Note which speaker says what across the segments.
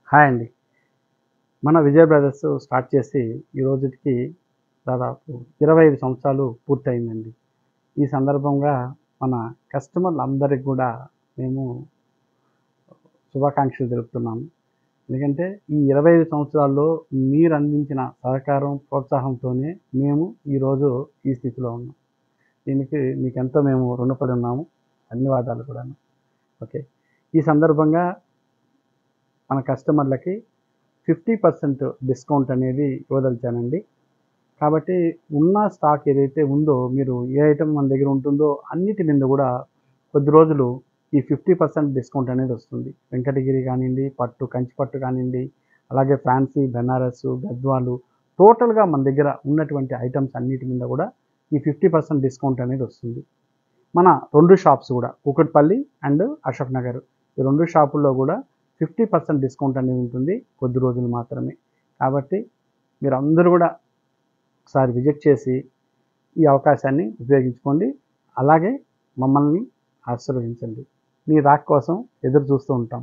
Speaker 1: Hi అండి మన Vijay brothers start చేసి ఈ రోజుకి దాదాపు ఇరవై ఐదు సంవత్సరాలు పూర్తయిందండి ఈ సందర్భంగా మన కస్టమర్లు అందరికి కూడా మేము శుభాకాంక్షలు తెలుపుతున్నాము ఎందుకంటే ఈ ఇరవై ఐదు సంవత్సరాల్లో మీరు అందించిన సహకారం ప్రోత్సాహంతోనే మేము ఈరోజు ఈ స్థితిలో ఉన్నాం దీనికి మీకు ఎంతో మేము రుణపడి ఉన్నాము ధన్యవాదాలు కూడా ఓకే ఈ సందర్భంగా మన కస్టమర్లకి ఫిఫ్టీ పర్సెంట్ డిస్కౌంట్ అనేది ఇవ్వదలిచానండి కాబట్టి ఉన్న స్టాక్ ఏదైతే ఉందో మీరు ఏ ఐటమ్ మన దగ్గర ఉంటుందో అన్నిటి మీద కూడా కొద్ది రోజులు ఈ ఫిఫ్టీ పర్సెంట్ డిస్కౌంట్ అనేది వస్తుంది వెంకటగిరి కానివ్వండి పట్టు కంచి పట్టు కానివ్వండి అలాగే ఫ్యాన్సీ బెనారస్ గద్వాలు టోటల్గా మన దగ్గర ఉన్నటువంటి ఐటమ్స్ అన్నిటి మీద కూడా ఈ ఫిఫ్టీ పర్సెంట్ డిస్కౌంట్ అనేది వస్తుంది మన రెండు షాప్స్ కూడా కూకట్పల్లి అండ్ అశోక్ నగర్ ఈ రెండు షాపుల్లో కూడా ఫిఫ్టీ పర్సెంట్ డిస్కౌంట్ అనేది ఉంటుంది కొద్ది రోజులు మాత్రమే కాబట్టి మీరు అందరూ కూడా ఒకసారి విజిట్ చేసి ఈ అవకాశాన్ని ఉపయోగించుకోండి అలాగే మమ్మల్ని ఆశీర్వదించండి మీ రాక్ కోసం ఎదురు చూస్తూ ఉంటాం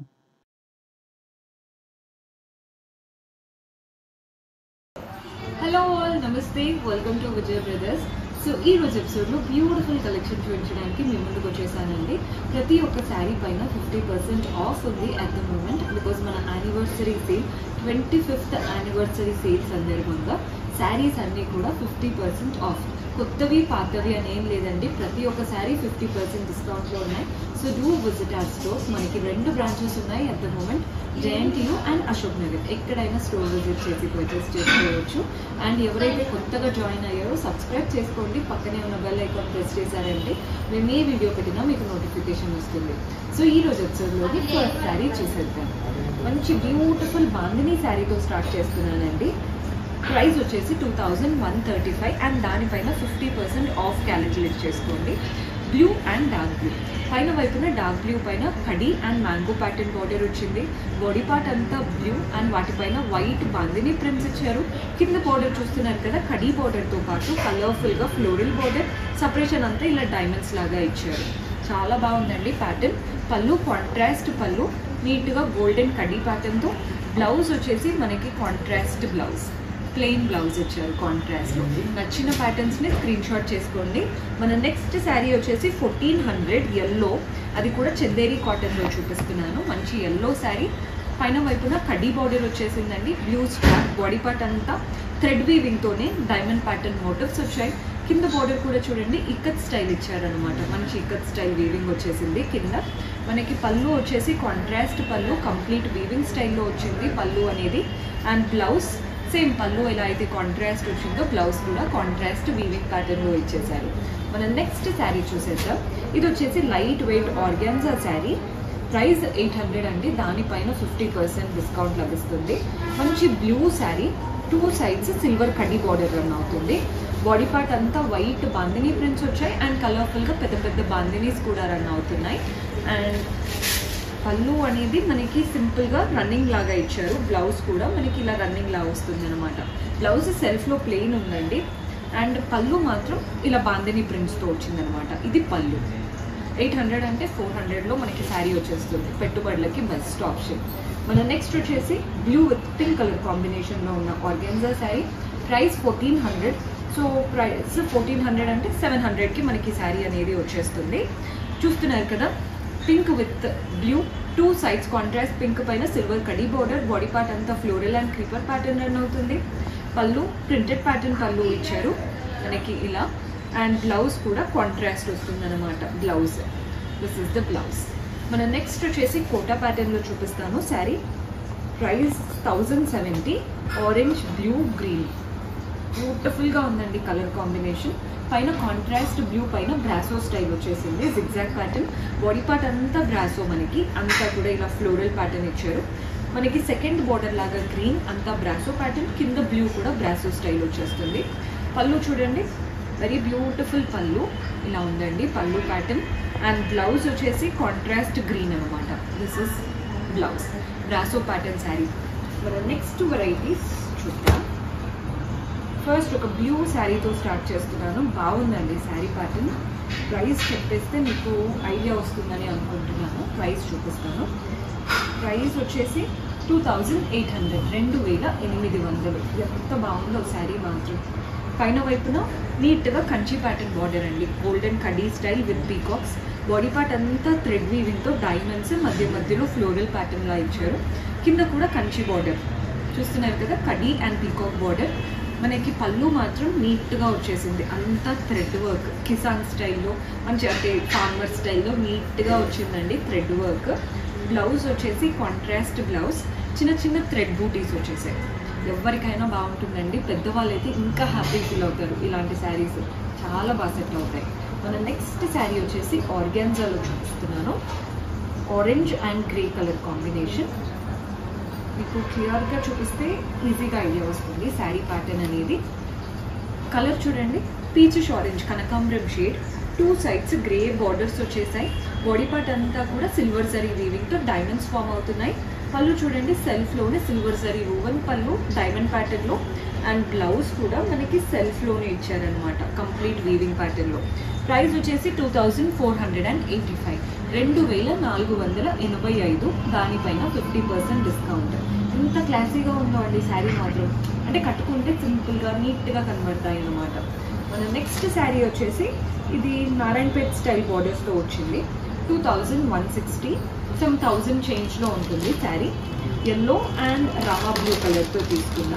Speaker 2: హలో ఆల్ నమస్తే welcome to Vijay brothers so ఈ రోజు ఎపిసోడ్లో బ్యూటిఫుల్ కలెక్షన్ చూపించడానికి మీ ముందుకు వచ్చేసానండి ప్రతి ఒక్క శారీ పైన ఫిఫ్టీ పర్సెంట్ ఆఫ్ ఉంది అట్ ద మూమెంట్ బికాజ్ మన anniversary sale twenty fifth anniversary sale సందర్భంగా శారీస్ అన్నీ కూడా ఫిఫ్టీ పర్సెంట్ ఆఫ్ కొత్తవి పాతవి అని ఏం లేదండి ప్రతి ఒక్క శారీ ఫిఫ్టీ పర్సెంట్ డిస్కౌంట్లో ఉన్నాయి so do visit our stores మనకి రెండు బ్రాంచెస్ ఉన్నాయి at the moment JNTU and Ashok Nagar ఎక్కడైనా స్టోర్ విజిట్ చేసి పర్చేస్ చేసుకోవచ్చు అండ్ ఎవరైతే కొత్తగా జాయిన్ అయ్యారో సబ్స్క్రైబ్ చేసుకోండి పక్కనే ఉన్న బెల్ ఐకాన్ ప్రెస్ చేశారంటే మేము ఏ వీడియో పెట్టినా మీకు నోటిఫికేషన్ వస్తుంది సో ఈ రోజు ఎపిసోడ్లోని ఫస్ట్ శారీ చూసేద్దాం మంచి బ్యూటిఫుల్ బాందినీ శారీతో స్టార్ట్ చేస్తున్నానండి ప్రైస్ వచ్చేసి two thousand one thirty five and దానిపైన ఫిఫ్టీ పర్సెంట్ ఆఫ్ క్యాలిక్యులేట్ చేసుకోండి బ్లూ అండ్ డార్క్ బ్లూ పైన వైపున డార్క్ బ్లూ పైన కడి అండ్ మ్యాంగో ప్యాటర్న్ బార్డర్ వచ్చింది బాడీ పార్ట్ అంతా బ్లూ అండ్ వాటిపైన వైట్ బాందిని ప్రింట్స్ ఇచ్చారు కింద బార్డర్ చూస్తున్నారు కదా కడి బార్డర్తో పాటు కలర్ఫుల్గా ఫ్లోరల్ బార్డర్ సపరేషన్ అంతా ఇలా డైమండ్స్ లాగా ఇచ్చారు చాలా బాగుందండి ప్యాటర్న్ పళ్ళు కాంట్రాస్ట్ పళ్ళు నీట్గా గోల్డెన్ కడి ప్యాటర్న్తో బ్లౌజ్ వచ్చేసి మనకి కాంట్రాస్ట్ బ్లౌజ్ ప్లెయిన్ బ్లౌజ్ ఇచ్చారు కాంట్రాస్ట్ నచ్చిన ప్యాటర్న్స్ ని స్క్రీన్ షాట్ చేసుకోండి మన నెక్స్ట్ శారీ వచ్చేసి ఫోర్టీన్ హండ్రెడ్ ఎల్లో అది కూడా చందేరి కాటన్ లో చూపిస్తున్నాను మంచి ఎల్లో శారీ పైన వైపున కడ్డీ బార్డర్ వచ్చేసిందండి బ్లూ స్ట్రాప్ బాడీ పార్ట్ అంతా థ్రెడ్ వీవింగ్ తోనే డైమండ్ ప్యాటర్న్ మోటివ్స్ వచ్చాయి కింద బార్డర్ కూడా చూడండి ఇక్కత్ స్టైల్ ఇచ్చారనమాట మంచి ఇక్కత్ స్టైల్ వీవింగ్ వచ్చేసింది కింద మనకి పళ్ళు వచ్చేసి కాంట్రాస్ట్ పళ్ళు కంప్లీట్ వీవింగ్ స్టైల్లో వచ్చింది పళ్ళు అనేది అండ్ బ్లౌజ్ సేమ్ పళ్ళు ఎలా అయితే కాంట్రాస్ట్ వచ్చిందో బ్లౌజ్ కూడా కాంట్రాస్ట్ వీవింగ్ ప్యాటర్న్లో ఇచ్చేసారు మనం నెక్స్ట్ శారీ చూసేద్దాం ఇది వచ్చేసి lightweight organza sari price eight hundred అండి దానిపైన ఫిఫ్టీ పర్సెంట్ డిస్కౌంట్ లభిస్తుంది మంచి blue sari two sides silver కడ్డీ బార్డర్ రన్ అవుతుంది బాడీ పార్ట్ అంతా వైట్ బాందినీ ప్రింట్స్ వచ్చాయి అండ్ కలర్ఫుల్గా పెద్ద పెద్ద బాందినీస్ కూడా రన్ అవుతున్నాయి అండ్ పళ్ళు అనేది మనకి సింపుల్గా రన్నింగ్ లాగా ఇచ్చారు బ్లౌజ్ కూడా మనకి ఇలా రన్నింగ్ లాగా వస్తుంది అనమాట బ్లౌజ్ సెల్ఫ్లో ప్లెయిన్ ఉందండి అండ్ పళ్ళు మాత్రం ఇలా బాందిని ప్రింట్స్తో వచ్చిందనమాట ఇది పళ్ళు ఎయిట్ హండ్రెడ్ అంటే ఫోర్ హండ్రెడ్లో మనకి శారీ వచ్చేస్తుంది పెట్టుబడులకి బెస్ట్ ఆప్షన్ మన నెక్స్ట్ వచ్చేసి బ్లూ విత్ పింక్ కలర్ కాంబినేషన్లో ఉన్న organza sari price fourteen hundred so price fourteen hundred అంటే సెవెన్ హండ్రెడ్కి మనకి శారీ అనేది వచ్చేస్తుంది చూస్తున్నారు కదా pink with blue two sides contrast pink పైన సిల్వర్ కడీ బోర్డర్ బాడీ పార్ట్ అంతా floral and creeper pattern run అవుతుంది పళ్ళు ప్రింటెడ్ ప్యాటర్న్ పళ్ళు ఇచ్చారు మనకి ఇలా అండ్ బ్లౌజ్ కూడా కాంట్రాస్ట్ వస్తుంది అనమాట blouse this is the blouse మన నెక్స్ట్ వచ్చేసి కోటా ప్యాటర్న్లో చూపిస్తాను sari price thousand seventy orange blue green బ్యూటిఫుల్గా ఉందండి కలర్ కాంబినేషన్ పైన కాంట్రాస్ట్ బ్లూ పైన బ్రాసో స్టైల్ వచ్చేసింది జిగ్జాగ్ ప్యాటర్న్ బాడీ పార్ట్ అంతా బ్రాసో మనకి అంతా కూడా ఇలా ఫ్లోరల్ ప్యాటర్న్ ఇచ్చారు మనకి సెకండ్ బార్డర్ లాగా గ్రీన్ అంతా బ్రాసో ప్యాటర్న్ కింద బ్లూ కూడా బ్రాసో స్టైల్ వచ్చేస్తుంది పళ్ళు చూడండి వెరీ బ్యూటిఫుల్ పళ్ళు ఇలా ఉందండి పళ్ళు ప్యాటర్న్ అండ్ బ్లౌజ్ వచ్చేసి కాంట్రాస్ట్ గ్రీన్ అనమాట this is blouse brasso pattern sari మన నెక్స్ట్ వెరైటీస్ చూద్దాం ఫస్ట్ ఒక బ్లూ శారీతో స్టార్ట్ చేస్తున్నాను బాగుందండి శారీ ప్యాటర్న్ ప్రైస్ చెప్పేస్తే మీకు ఐడియా వస్తుందని అనుకుంటున్నాను ప్రైస్ చూపిస్తాను ప్రైస్ వచ్చేసి టూ థౌజండ్ ఎయిట్ హండ్రెడ్ రెండు వేల ఎనిమిది వందలు ఎంత బాగుందో శారీ మాత్రం పైన వైపున నీట్గా కంచి ప్యాటర్న్ బార్డర్ అండి గోల్డెన్ కడీ style with peacocks body part అంతా థ్రెడ్ వీవింగ్తో డైమండ్స్ మధ్య మధ్యలో ఫ్లోరల్ ప్యాటర్న్లా ఇచ్చారు కింద కూడా కంచి బార్డర్ చూస్తున్నారు కదా కడీ అండ్ పీకాక్ బార్డర్ మనకి పళ్ళు మాత్రం నీట్గా వచ్చేసింది అంతా థ్రెడ్ వర్క్ కిసాన్ స్టైల్లో మంచి అంటే ఫార్మర్ స్టైల్లో నీట్గా వచ్చిందండి థ్రెడ్ వర్క్ బ్లౌజ్ వచ్చేసి కాంట్రాస్ట్ బ్లౌజ్ చిన్న చిన్న థ్రెడ్ బూటీస్ వచ్చేసాయి ఎవరికైనా బాగుంటుందండి పెద్దవాళ్ళు అయితే ఇంకా హ్యాపీ ఫీల్ అవుతారు ఇలాంటి శారీస్ చాలా బాగా సెట్ అవుతాయి మన నెక్స్ట్ శారీ వచ్చేసి ఆర్గాన్జాలో చూపిస్తున్నాను orange and grey colour combination మీకు క్లియర్గా చూపిస్తే ఈజీగా ఐడియా వస్తుంది శారీ ప్యాటర్న్ అనేది కలర్ చూడండి పీచిష్ ఆరెంజ్ కనకాంబరం shade two sides grey borders వచ్చేసాయి బాడీ పార్ట్ అంతా కూడా సిల్వర్ జరీ వీవింగ్తో డైమండ్స్ ఫామ్ అవుతున్నాయి పళ్ళు చూడండి సెల్ఫ్లోనే సిల్వర్ జరీ వూవన్ పళ్ళు డైమండ్ ప్యాటర్న్లో అండ్ బ్లౌజ్ కూడా మనకి సెల్ఫ్లోనే ఇచ్చారనమాట కంప్లీట్ వీవింగ్ ప్యాటర్న్లో ప్రైస్ వచ్చేసి two thousand four hundred and eighty five రెండు వేల నాలుగు వందల ఎనభై ఐదు దానిపైన ఫిఫ్టీ పర్సెంట్ డిస్కౌంట్ ఎంత క్లాసీగా ఉందో అండి శారీ మాత్రం అంటే కట్టుకుంటే సింపుల్గా నీట్గా కనబడతాయి అన్నమాట మన నెక్స్ట్ శారీ వచ్చేసి ఇది నారాయణపేట్ స్టైల్ బార్డర్స్తో వచ్చింది two thousand one sixty some thousand చేంజ్లో ఉంటుంది sari yellow and Rama blue కలర్తో తీసుకున్నా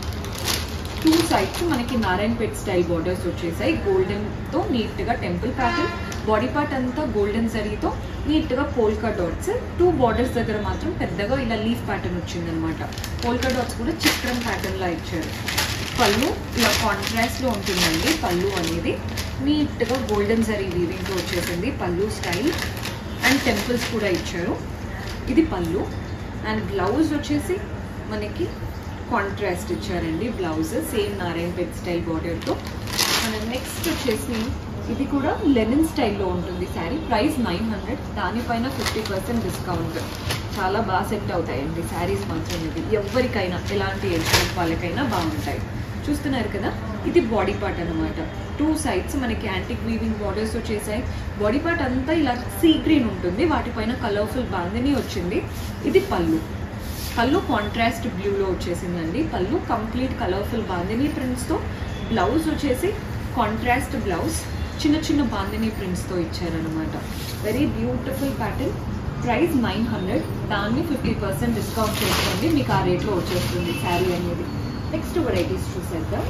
Speaker 2: టూ సైడ్స్ మనకి నారాయణపేట్ స్టైల్ బార్డర్స్ వచ్చేసాయి గోల్డెన్తో నీట్గా టెంపుల్ ప్యాటర్న్ బాడీ పార్ట్ అంతా గోల్డెన్ జరీతో నీట్గా పోల్కా డాట్స్ టూ బార్డర్స్ దగ్గర మాత్రం పెద్దగా ఇలా లీఫ్ ప్యాటర్న్ వచ్చిందనమాట పోల్కా డాట్స్ కూడా చిత్రం ప్యాటర్న్లా ఇచ్చారు పళ్ళు ఇలా కాంట్రాస్ట్లో ఉంటుందండి పళ్ళు అనేది నీట్గా గోల్డెన్ జరీ వీవింగ్తో వచ్చేసింది పళ్ళు స్టైల్ అండ్ టెంపుల్స్ కూడా ఇచ్చారు ఇది పళ్ళు అండ్ బ్లౌజ్ వచ్చేసి మనకి కాంట్రాస్ట్ ఇచ్చారండి బ్లౌజ్ సేమ్ నారాయణపేట్ స్టైల్ బార్డర్తో మన నెక్స్ట్ వచ్చేసి ఇది కూడా లెనిన్ స్టైల్లో ఉంటుంది శారీ ప్రైస్ నైన్ హండ్రెడ్ దానిపైన ఫిఫ్టీ పర్సెంట్ డిస్కౌంట్ చాలా బాగా సెట్ అవుతాయండి శారీస్ మాత్రం ఇది ఎవరికైనా ఎలాంటి ఏజ్ గ్రూప్ వాళ్ళకైనా బాగుంటాయి చూస్తున్నారు కదా ఇది బాడీ పార్ట్ అనమాట టూ సైడ్స్ మనకి యాంటిక్ వీవింగ్ బార్డర్స్ వచ్చేసాయి బాడీ పార్ట్ అంతా ఇలా సీ గ్రీన్ ఉంటుంది వాటిపైన కలర్ఫుల్ బాందిని వచ్చింది ఇది పళ్ళు పళ్ళు కాంట్రాస్ట్ బ్లూలో వచ్చేసిందండి పళ్ళు కంప్లీట్ కలర్ఫుల్ బాందిని ప్రింట్స్తో బ్లౌజ్ వచ్చేసి కాంట్రాస్ట్ బ్లౌజ్ చిన్న చిన్న బాందిని ప్రింట్స్తో ఇచ్చారనమాట very beautiful pattern price nine hundred దాన్ని ఫిఫ్టీ పర్సెంట్ డిస్కౌంట్ చేసుకోండి మీకు ఆ రేట్లో వచ్చేస్తుంది శారీ అనేది నెక్స్ట్ వెరైటీస్ చూసేద్దాం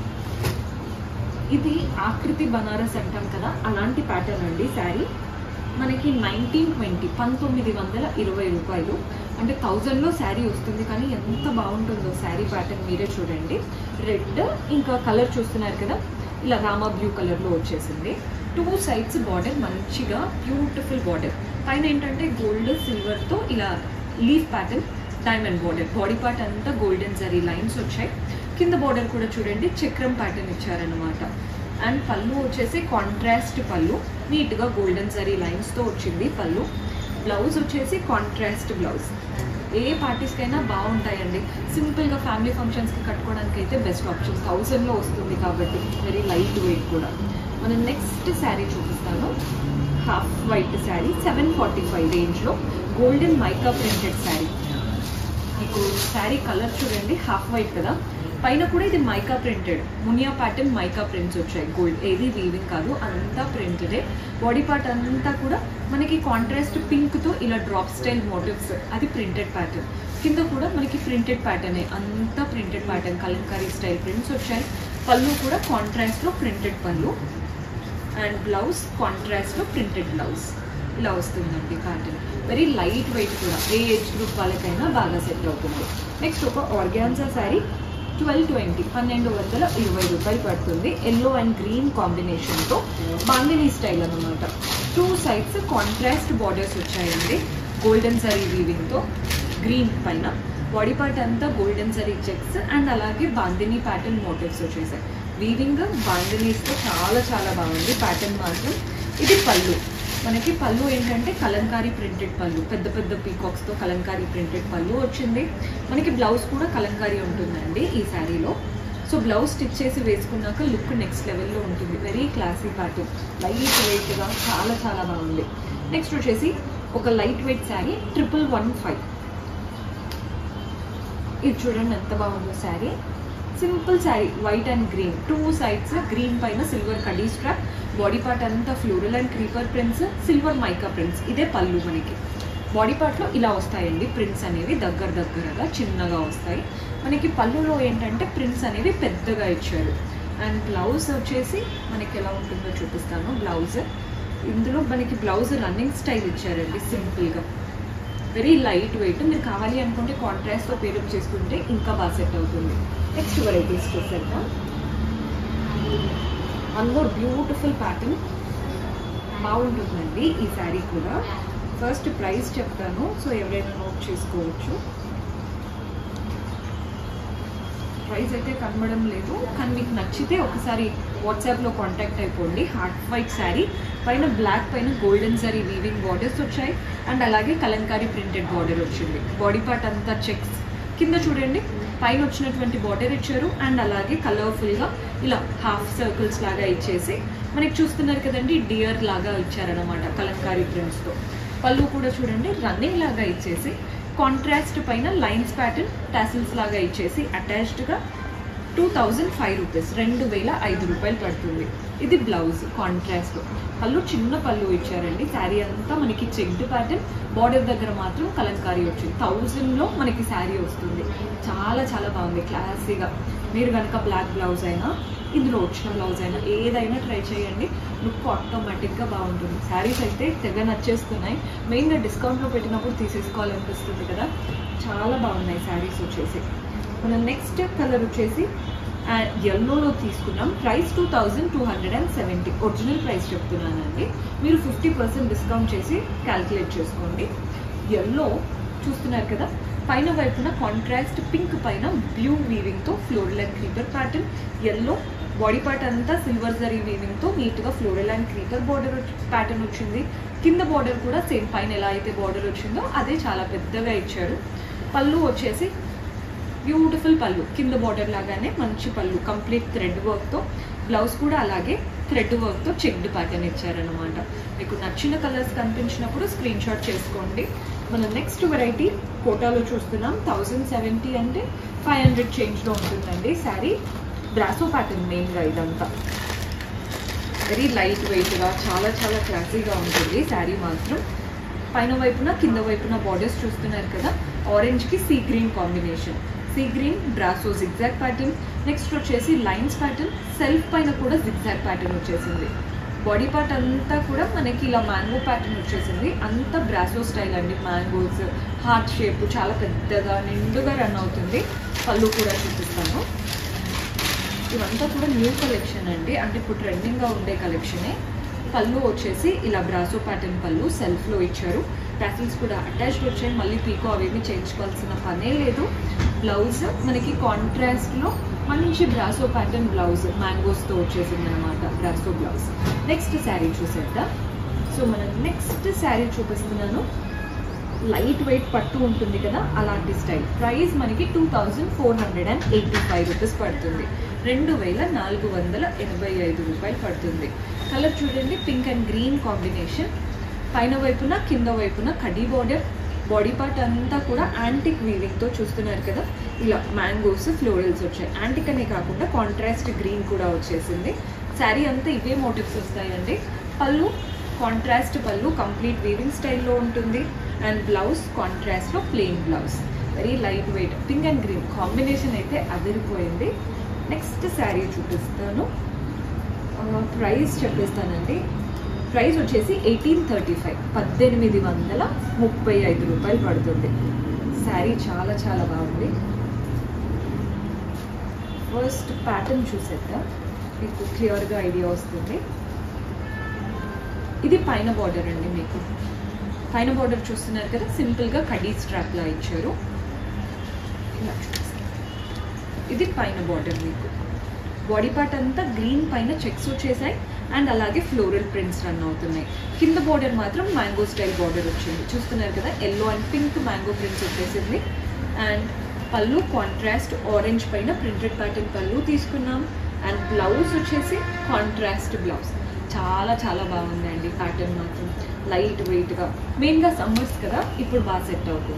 Speaker 2: ఇది ఆకృతి బనారస్ అంటాం కదా అలాంటి ప్యాటర్న్ అండి శారీ మనకి నైన్టీన్ ట్వంటీ పంతొమ్మిది వందల ఇరవై రూపాయలు అంటే థౌజండ్లో శారీ వస్తుంది కానీ ఎంత బాగుంటుందో శారీ ప్యాటర్న్ మీరే చూడండి రెడ్ ఇంకా కలర్ చూస్తున్నారు కదా ఇలా రామా బ్లూ కలర్లో వచ్చేసింది టూ సైడ్స్ బార్డర్ మంచిగా బ్యూటిఫుల్ బార్డర్ పైన ఏంటంటే గోల్డ్ సిల్వర్తో ఇలా leaf pattern diamond border body part అంతా గోల్డెన్ జరీ లైన్స్ వచ్చాయి కింద బార్డర్ కూడా చూడండి చక్రం ప్యాటర్న్ ఇచ్చారనమాట అండ్ పళ్ళు వచ్చేసి కాంట్రాస్ట్ పళ్ళు నీట్గా గోల్డెన్ జరీ లైన్స్తో వచ్చింది పళ్ళు బ్లౌజ్ వచ్చేసి కాంట్రాస్ట్ బ్లౌజ్ ఏ పార్టీస్కైనా బాగుంటాయండి సింపుల్గా ఫ్యామిలీ ఫంక్షన్స్కి కట్టుకోవడానికి అయితే బెస్ట్ ఆప్షన్ థౌజండ్లో వస్తుంది కాబట్టి వెరీ లైట్ వెయిట్ కూడా మనం నెక్స్ట్ శారీ చూపిస్తాను half white sari seven forty five రేంజ్లో గోల్డెన్ మైకా ప్రింటెడ్ శారీ మీకు శారీ కలర్ చూడండి హాఫ్ వైట్ కదా పైన కూడా ఇది మైకా ప్రింటెడ్ మునియా ప్యాటర్న్ మైకా ప్రింట్స్ వచ్చాయి గోల్డ్ ఏది వీవింగ్ కాదు అంతా ప్రింటెడే బాడీ పార్ట్ అంతా కూడా మనకి కాంట్రాస్ట్ పింక్తో ఇలా డ్రాప్ స్టైల్ మోటివ్స్ అది ప్రింటెడ్ ప్యాటర్న్ కింద కూడా మనకి ప్రింటెడ్ ప్యాటర్నే అంతా printed pattern Kalamkari style prints వచ్చాయి పళ్ళు కూడా కాంట్రాస్ట్లో ప్రింటెడ్ పళ్ళు అండ్ బ్లౌజ్ కాంట్రాస్ట్లో ప్రింటెడ్ బ్లౌజ్ ఇలా వస్తుందండి ప్యాటర్న్ వెరీ లైట్ వెయిట్ కూడా ఏ ఏజ్ గ్రూప్ వాళ్ళకైనా బాగా సెట్ అవుతుంది నెక్స్ట్ ఒక ఆర్గాన్జా శారీ ట్వెల్వ్ ట్వంటీ పన్నెండు వందల ఇరవై రూపాయలు పడుతుంది ఎల్లో అండ్ గ్రీన్ కాంబినేషన్తో బాంగినీ స్టైల్ అన్నమాట టూ సైడ్స్ కాంట్రాస్ట్ బార్డర్స్ వచ్చాయండి గోల్డెన్ సరీ వీవింగ్తో గ్రీన్ పైన బాడీ పార్ట్ అంతా గోల్డెన్ సరీ చెక్స్ అండ్ అలాగే బాందినీ ప్యాటర్న్ మోటివ్స్ వచ్చేసాయి వీవింగ్ బాందినీస్తో చాలా చాలా బాగుంది ప్యాటర్న్ మాత్రం ఇది పళ్ళు మనకి పళ్ళు ఏంటంటే కలంకారీ ప్రింటెడ్ పళ్ళు పెద్ద పెద్ద పీకాక్స్తో కలంకారీ ప్రింటెడ్ పళ్ళు వచ్చింది మనకి బ్లౌజ్ కూడా కలంకారీ ఉంటుందండి ఈ శారీలో సో బ్లౌజ్ స్టిచ్ చేసి వేసుకున్నాక లుక్ నెక్స్ట్ లెవెల్లో ఉంటుంది వెరీ క్లాసీ ప్యాటర్న్ లైట్ వెయిట్గా చాలా చాలా బాగుంది నెక్స్ట్ వచ్చేసి ఒక lightweight sari triple one five ఇది చూడండి ఎంత బాగుందో sari simple sari white and green two sides green పైన సిల్వర్ కడీ స్ట్రాప్ బాడీ పార్ట్ అంతా floral and creeper prints silver mica prints ఇదే పళ్ళు మనకి బాడీ పార్ట్లో ఇలా వస్తాయండి ప్రింట్స్ అనేవి దగ్గర దగ్గరగా చిన్నగా వస్తాయి మనకి పళ్ళులో ఏంటంటే ప్రింట్స్ అనేవి పెద్దగా ఇచ్చారు అండ్ బ్లౌజ్ వచ్చేసి మనకి ఎలా ఉంటుందో చూపిస్తాను బ్లౌజ్ ఇందులో మనకి బ్లౌజ్ రన్నింగ్ స్టైల్ ఇచ్చారండి సింపుల్గా వెరీ లైట్ వెయిట్ మీరు కావాలి అనుకుంటే కాంట్రాస్ట్తో పేరప్ చేసుకుంటే ఇంకా బాగా సెట్ అవుతుంది నెక్స్ట్ వెరైటీస్ చూసేద్దాం వన్ మోర్ బ్యూటిఫుల్ ప్యాటర్న్ బాగుంటుందండి ఈ శారీ కూడా ఫస్ట్ ప్రైస్ చెప్తాను సో ఎవరైనా నోట్ చేసుకోవచ్చు ప్రైస్ అయితే కనబడం లేదు కానీ మీకు నచ్చితే ఒకసారి వాట్సాప్లో కాంటాక్ట్ అయిపోండి హార్ట్ వైట్ శారీ పైన బ్లాక్ పైన గోల్డెన్ జరీ వీవింగ్ బార్డర్స్ వచ్చాయి అండ్ అలాగే కలంకారీ ప్రింటెడ్ బార్డర్ వచ్చింది బాడీ పార్ట్ అంతా చెక్స్ కింద చూడండి పైన వచ్చినటువంటి బార్డర్ ఇచ్చారు అండ్ అలాగే కలర్ఫుల్గా ఇలా హాఫ్ సర్కిల్స్ లాగా ఇచ్చేసి మనకి చూస్తున్నారు కదండి డియర్ లాగా ఇచ్చారనమాట కలంకారీ ప్రింట్స్తో పళ్ళు కూడా చూడండి రన్నింగ్ లాగా ఇచ్చేసి కాంట్రాస్ట్ పైన లైన్స్ ప్యాటర్న్ టాసిల్స్ లాగా ఇచ్చేసి అటాచ్డ్గా టూ థౌజండ్ ఫైవ్ రూపీస్ రెండు వేల ఐదు రూపాయలు పడుతుంది ఇది బ్లౌజ్ కాంట్రాస్ట్ పళ్ళు చిన్న పళ్ళు ఇచ్చారండి శారీ అంతా మనకి చెక్డ్ ప్యాటర్న్ బార్డర్ దగ్గర మాత్రం కలంకారీ వచ్చింది థౌజండ్లో మనకి శారీ వస్తుంది చాలా చాలా బాగుంది క్లాసీగా మీరు కనుక బ్లాక్ బ్లౌజ్ అయినా ఇందులో వచ్చిన బ్లౌజ్ అయినా ఏదైనా ట్రై చేయండి లుక్ ఆటోమేటిక్గా బాగుంటుంది శారీస్ అయితే తెగ నచ్చేస్తున్నాయి మెయిన్గా డిస్కౌంట్లో పెట్టినప్పుడు తీసేసుకోవాలనిపిస్తుంది కదా చాలా బాగున్నాయి శారీస్ వచ్చేసి మనం నెక్స్ట్ కలర్ వచ్చేసి ఎల్లోలో తీసుకున్నాం price two thousand two hundred and seventy original price చెప్తున్నానండి మీరు ఫిఫ్టీ పర్సెంట్ డిస్కౌంట్ చేసి క్యాల్కులేట్ చేసుకోండి ఎల్లో చూస్తున్నారు కదా పైన వైపున కాంట్రాస్ట్ పింక్ పైన బ్లూ వీవింగ్తో floral and creeper pattern yellow body part అంతా సిల్వర్ జరీ వీవింగ్తో నీట్గా floral and creeper border pattern వచ్చింది కింద బార్డర్ కూడా సేమ్ పైన ఎలా అయితే బార్డర్ వచ్చిందో అదే చాలా పెద్దగా ఇచ్చారు పళ్ళు వచ్చేసి బ్యూటిఫుల్ పళ్ళు కింద బార్డర్ లాగానే మంచి పళ్ళు కంప్లీట్ థ్రెడ్ వర్క్తో బ్లౌజ్ కూడా అలాగే థ్రెడ్ వర్క్తో చెక్డ్ ప్యాటర్న్ ఇచ్చారనమాట మీకు నచ్చిన కలర్స్ కనిపించినప్పుడు స్క్రీన్ షాట్ చేసుకోండి మన నెక్స్ట్ వెరైటీ కోటాలో చూస్తున్నాం థౌజండ్ సెవెంటీ అంటే ఫైవ్ హండ్రెడ్ చేంజ్లో ఉంటుందండి శారీ బ్రాసో ప్యాటర్న్ మెయిన్గా ఇదంతా వెరీ లైట్ వెయిట్గా చాలా చాలా క్లాసీగా ఉంటుంది శారీ మాత్రం పైన వైపున కింద వైపున బార్డర్స్ చూస్తున్నారు కదా ఆరెంజ్కి sea green combination sea green brasso zigzag pattern next వచ్చేసి లైన్స్ ప్యాటర్న్ సెల్ఫ్ పైన కూడా జిగ్జాగ్ ప్యాటర్న్ వచ్చేసింది బాడీ పార్ట్ అంతా కూడా మనకి ఇలా మ్యాంగో ప్యాటర్న్ వచ్చేసింది అంతా బ్రాసో స్టైల్ అండి మ్యాంగోస్ హార్ట్ షేప్ చాలా పెద్దగా నిండుగా రన్ అవుతుంది పళ్ళు కూడా చూపిస్తాను ఇవంతా కూడా న్యూ కలెక్షన్ అండి అంటే ఇప్పుడు ట్రెండింగ్గా ఉండే కలెక్షనే పళ్ళు వచ్చేసి ఇలా బ్రాసో ప్యాటర్న్ పళ్ళు సెల్ఫ్లో ఇచ్చారు ప్యాసిల్స్ కూడా అటాచ్డ్ వచ్చాయి మళ్ళీ పీకో అవేమి చేయించుకోవాల్సిన పనే లేదు బ్లౌజ్ మనకి కాంట్రాస్ట్లో మంచి బ్రాసో ప్యాటర్న్ బ్లౌజ్ మ్యాంగోస్తో వచ్చేసింది అనమాట బ్రాసో బ్లౌజ్ నెక్స్ట్ శారీ చూసేద్దాం సో మనం నెక్స్ట్ శారీ చూపిస్తున్నాను లైట్ వెయిట్ పట్టు ఉంటుంది కదా అలాంటి స్టైల్ ప్రైస్ మనకి two thousand four hundred and eighty five rupees పడుతుంది రెండు వేల నాలుగు వందల ఎనభై ఐదు రూపాయలు పడుతుంది కలర్ చూడండి పింక్ అండ్ గ్రీన్ కాంబినేషన్ పైన వైపున కింద వైపున కడీ బార్డర్ బాడీ పార్ట్ అంతా కూడా యాంటిక్ వీవింగ్తో చూస్తున్నారు కదా ఇలా మ్యాంగోస్ ఫ్లోరల్స్ వచ్చాయి యాంటిక్ అనే కాకుండా కాంట్రాస్ట్ గ్రీన్ కూడా వచ్చేసింది శారీ అంతా ఇవే మోటివ్స్ వస్తాయండి పళ్ళు కాంట్రాస్ట్ పళ్ళు కంప్లీట్ వీవింగ్ స్టైల్లో ఉంటుంది అండ్ బ్లౌజ్ కాంట్రాస్ట్లో plain blouse very light lightweight pink and green combination అయితే అదిరిపోయింది నెక్స్ట్ శారీ చూపిస్తాను ప్రైస్ చెప్పేస్తానండి ప్రైస్ వచ్చేసి ఎయిటీన్ థర్టీ ఫైవ్ పద్దెనిమిది వందల ముప్పై ఐదు రూపాయలు పడుతుంది శారీ చాలా చాలా బాగుంది ఫస్ట్ ప్యాటర్న్ చూసేద్దాం మీకు క్లియర్గా ఐడియా వస్తుంది ఇది పైన బార్డర్ అండి మీకు పైన బార్డర్ చూస్తున్నారు కదా సింపుల్గా కడీ స్ట్రాప్లా ఇచ్చారు ఇలా చూపిస్తాను. ఇది పైన బార్డర్ మీకు బాడీ పార్ట్ అంతా గ్రీన్ పైన చెక్స్ వచ్చేసాయి అండ్ అలాగే ఫ్లోరల్ ప్రింట్స్ రన్ అవుతున్నాయి కింద బార్డర్ మాత్రం మ్యాంగో స్టైల్ బార్డర్ వచ్చింది చూస్తున్నారు కదా yellow and pink mango prints వచ్చేసింది అండ్ పళ్ళు కాంట్రాస్ట్ ఆరెంజ్ పైన ప్రింటెడ్ ప్యాటర్న్ పళ్ళు తీసుకున్నాం అండ్ బ్లౌజ్ వచ్చేసి కాంట్రాస్ట్ బ్లౌజ్ చాలా చాలా బాగుందండి ప్యాటర్న్ మాత్రం లైట్ వెయిట్గా మెయిన్గా సమ్మర్స్ కదా ఇప్పుడు బాగా సెట్ అవుతుంది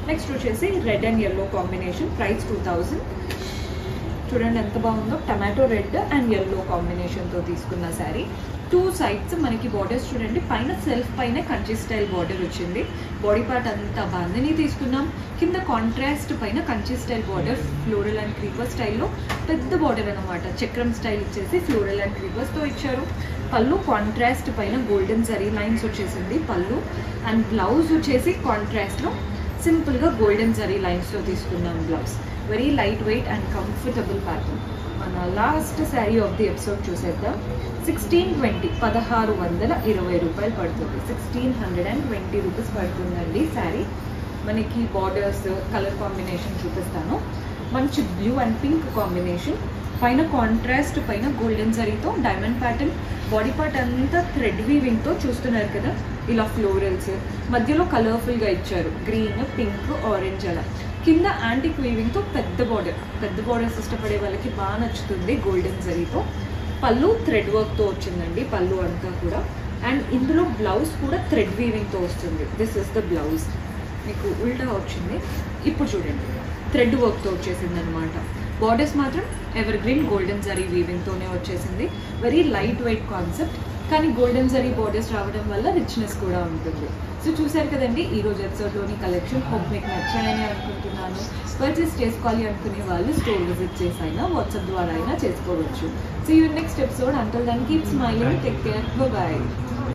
Speaker 2: నెక్స్ట్ వచ్చేసి red and yellow combination price two thousand చూడండి ఎంత బాగుందో టమాటో రెడ్ అండ్ ఎల్లో కాంబినేషన్తో తీసుకున్న శారీ టూ సైడ్స్ మనకి బార్డర్స్ చూడండి పైన సెల్ఫ్ పైన కంచి స్టైల్ బార్డర్ వచ్చింది బాడీ పార్ట్ అంతా బందని తీసుకున్నాం కింద కాంట్రాస్ట్ పైన Kanchi style border floral and creeper స్టైల్లో పెద్ద బార్డర్ అనమాట చక్రం స్టైల్ ఇచ్చేసి ఫ్లోరల్ అండ్ క్రీపర్స్తో ఇచ్చారు పళ్ళు కాంట్రాస్ట్ పైన గోల్డెన్ జరీ లైన్స్ వచ్చేసింది పళ్ళు అండ్ బ్లౌజ్ వచ్చేసి కాంట్రాస్ట్లో సింపుల్గా గోల్డెన్ జరీ లైన్స్తో తీసుకున్నాం blouse very light lightweight and comfortable pattern మన last sari of the episode చూసేద్దాం సిక్స్టీన్ ట్వంటీ పదహారు వందల ఇరవై రూపాయలు పడుతుంది sixteen hundred and twenty rupees పడుతుందండి శారీ మనకి బార్డర్స్ కలర్ కాంబినేషన్ చూపిస్తాను మంచి బ్లూ అండ్ పింక్ కాంబినేషన్ పైన కాంట్రాస్ట్ పైన గోల్డెన్ జరీతో డైమండ్ ప్యాటర్న్ బాడీ పార్ట్ అంతా థ్రెడ్ వీవింగ్తో చూస్తున్నారు కదా ఇలా ఫ్లోరల్స్ మధ్యలో కలర్ఫుల్గా ఇచ్చారు గ్రీన్ పింక్ ఆరెంజ్ అలా కింద యాంటిక్ వీవింగ్తో పెద్ద బార్డర్ పెద్ద బార్డర్స్ ఇష్టపడే వాళ్ళకి బాగా నచ్చుతుంది గోల్డెన్ జరీతో పళ్ళు థ్రెడ్ వర్క్తో వచ్చిందండి పళ్ళు అంతా కూడా అండ్ ఇందులో బ్లౌజ్ కూడా థ్రెడ్ వీవింగ్తో వస్తుంది దిస్ ఇస్ ద బ్లౌజ్ మీకు ఉల్టా వచ్చింది ఇప్పుడు చూడండి థ్రెడ్ వర్క్తో వచ్చేసింది అనమాట బార్డర్స్ మాత్రం ఎవర్ గ్రీన్ గోల్డెన్ జరీ వీవింగ్తోనే వచ్చేసింది వెరీ లైట్ వెయిట్ కాన్సెప్ట్ కానీ గోల్డెన్ జరీ బార్డర్స్ రావడం వల్ల రిచ్నెస్ కూడా ఉంటుంది సో చూసారు కదండి ఈ రోజు ఎపిసోడ్లోని కలెక్షన్ హోప్ మీకు నచ్చాయని అనుకుంటున్నాను పర్చేస్ చేసుకోవాలి అనుకునే వాళ్ళు స్టోర్ విజిట్ చేసి అయినా వాట్సాప్ ద్వారా అయినా చేసుకోవచ్చు so you next episode until then keep smiling take care bye